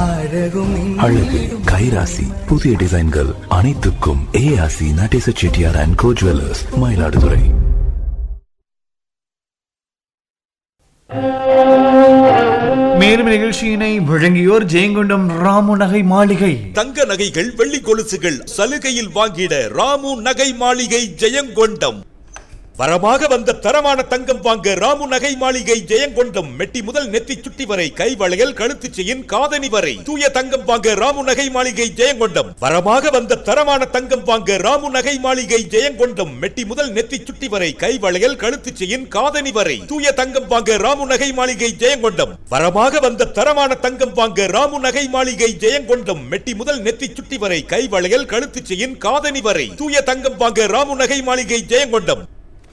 அழகு கைராசி புதிய டிசைன்கள் அனைத்துக்கும் ARC Natesa Chettiar and co jewellers Mayiladuthurai மேலும் நிகழ்ச்சியினை வழங்கியோர் ஜெயங்கொண்டம் ராமு நகை மாளிகை தங்க நகைகள் வெள்ளி கொலுசுகள் சலுகையில் வாங்கிட ராமு நகை மாளிகை ஜெயங்கொண்டம் வரமாக வந்த தரமான தங்கம் வாங்க ராமு நகை மாளிகை ஜெயங்கொண்டம் மெட்டி முதல் நெத்தி சுட்டி வரை கை வளையல் கழுத்து செயின் காதணி வரை தூய தங்கம் வாங்க ராமு நகை மாளிகை ஜெயங்கொண்டம் வரமாக வந்த தரமான தங்கம் வாங்க ராமு நகை மாளிகை ஜெயங்கொண்டம் மெட்டி முதல் நெத்தி சுட்டி வரை கை வளையல் கழுத்து செயின் காதணி வரை தூய தங்கம் வாங்க ராமு நகை மாளிகை ஜெயங்கொண்டம் வரமாக வந்த தரமான தங்கம் வாங்க ராமு நகை மாளிகை ஜெயங்கொண்டம் மெட்டி முதல் நெத்தி சுட்டி வரை கை வளையல் கழுத்து செயின் காதணி வரை தூய தங்கம் வாங்க ராமு நகை மாளிகை ஜெயங்கொண்டம்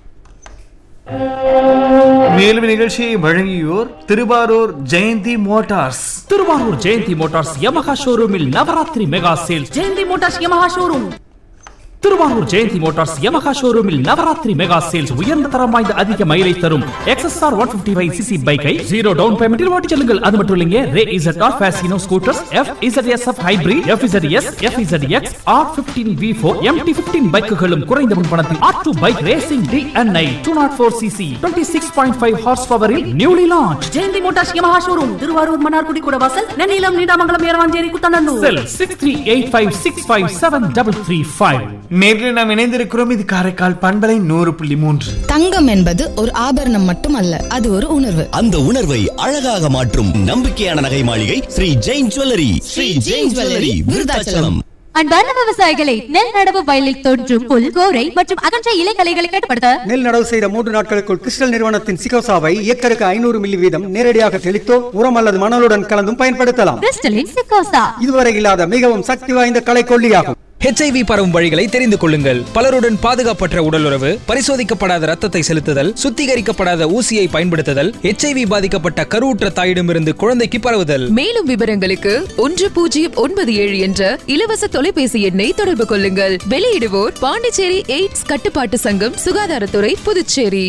மேலும் நிகழ்ச்சியை வழங்கியோர் Tiruvarur Jayanthi motors Tiruvarur Jayanthi motors Yamaha ஷோரூமில் Navaratri mega sale Jayanthi motors Yamaha showroom Tiruvarur Jayanthi motors Yamaha ஷோரூமில் நவராத்திரி மெகா சேல்ஸ் உயர்ந்த தரம் வாய்ந்த அதிக மைலேஜ் தரும் XSR one fifty five CC பைக்கை ஜீரோ டவுன் பேமெண்டில் ஓட்டி செல்லுங்கள் அது மட்டும் இல்லைங்க Ray Z R Fascino scooters F Z S F hybrid F Z S F Z X R fifteen V four MT fifteen பைக்குகளும் குறைந்த முன்பணத்தில் R two bike racing T N I two not four CC twenty six point five horse பவரில் newly launch Jayanthi motors Yamaha showroom Tiruvarur Mannargudi Kudavasal நெல்லிலம் Needamangalam Eravancheri Kuthanallur cell six three eight five six five seven double three five நேரில் நாம் இணைந்திருக்கிறோம் இது காரைக்கால் பண்பலை நூறு புள்ளி மூன்று தங்கம் என்பது ஒரு ஆபரணம் மட்டுமல்ல அது ஒரு உணர்வு அந்த உணர்வை அழகாக மாற்றும் நம்பிக்கையான நகை மாளிகை ஸ்ரீ ஜெயின் ஜுவல்லரி ஸ்ரீ ஜெயின் ஜுவல்லரி விருதாச்சலம் அன்பார்ந்த விவசாயிகளை நெல் நடவு வயலில் தோன்றும் புல் கோரை மற்றும் அகன்ற இலைகளைகளை கட்டுப்படுத்த நெல் நடவு செய்த மூன்று நாட்களுக்குள் கிறிஸ்டல் நிறுவனத்தின் சிகோசாவை ஏக்கருக்கு ஐநூறு மில்லி வீதம் நேரடியாக தெளித்தோ உரம் அல்லது மணலுடன் கலந்தும் பயன்படுத்தலாம் கிறிஸ்டலின் சிக்கோசா இதுவரை இல்லாத மிகவும் சக்தி வாய்ந்த கலை கொல்லியாகும் ஹெச்ஐவி பரவும் வழிகளை தெரிந்து கொள்ளுங்கள் பலருடன் பாதுகாப்பற்ற உடலுறவு பரிசோதிக்கப்படாத ரத்தத்தை செலுத்துதல் சுத்திகரிக்கப்படாத ஊசியை பயன்படுத்துதல் ஹெச்ஐவி பாதிக்கப்பட்ட கருவுற்ற தாயிடமிருந்து குழந்தைக்கு பரவுதல் மேலும் விவரங்களுக்கு ஒன்று பூஜ்ஜியம் ஒன்பது ஏழு என்ற இலவச தொலைபேசி எண்ணை தொடர்பு கொள்ளுங்கள் வெளியிடுவோர் பாண்டிச்சேரி எய்ட்ஸ் கட்டுப்பாட்டு சங்கம் சுகாதாரத்துறை புதுச்சேரி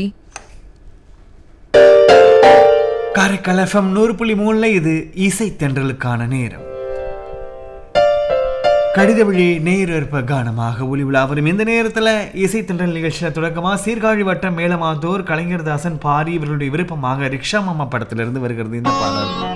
காரைக்கால் எஃப்எம் நூறு புள்ளி மூணுல இது இசை தென்றலுக்கான நேரம் கடித வழி நேரற்ப கானமாக ஒளி விழா வரும் இந்த நேரத்தில் இசை தென்றல் நிகழ்ச்சியில் தொடக்கமாக சீர்காழி வட்டம் மேலமாத்தோர் கலைஞர் தாசன் பாரி இவர்களுடைய விருப்பமாக ரிக்ஷா மாமா படத்திலிருந்து வருகிறது இந்த பாடல்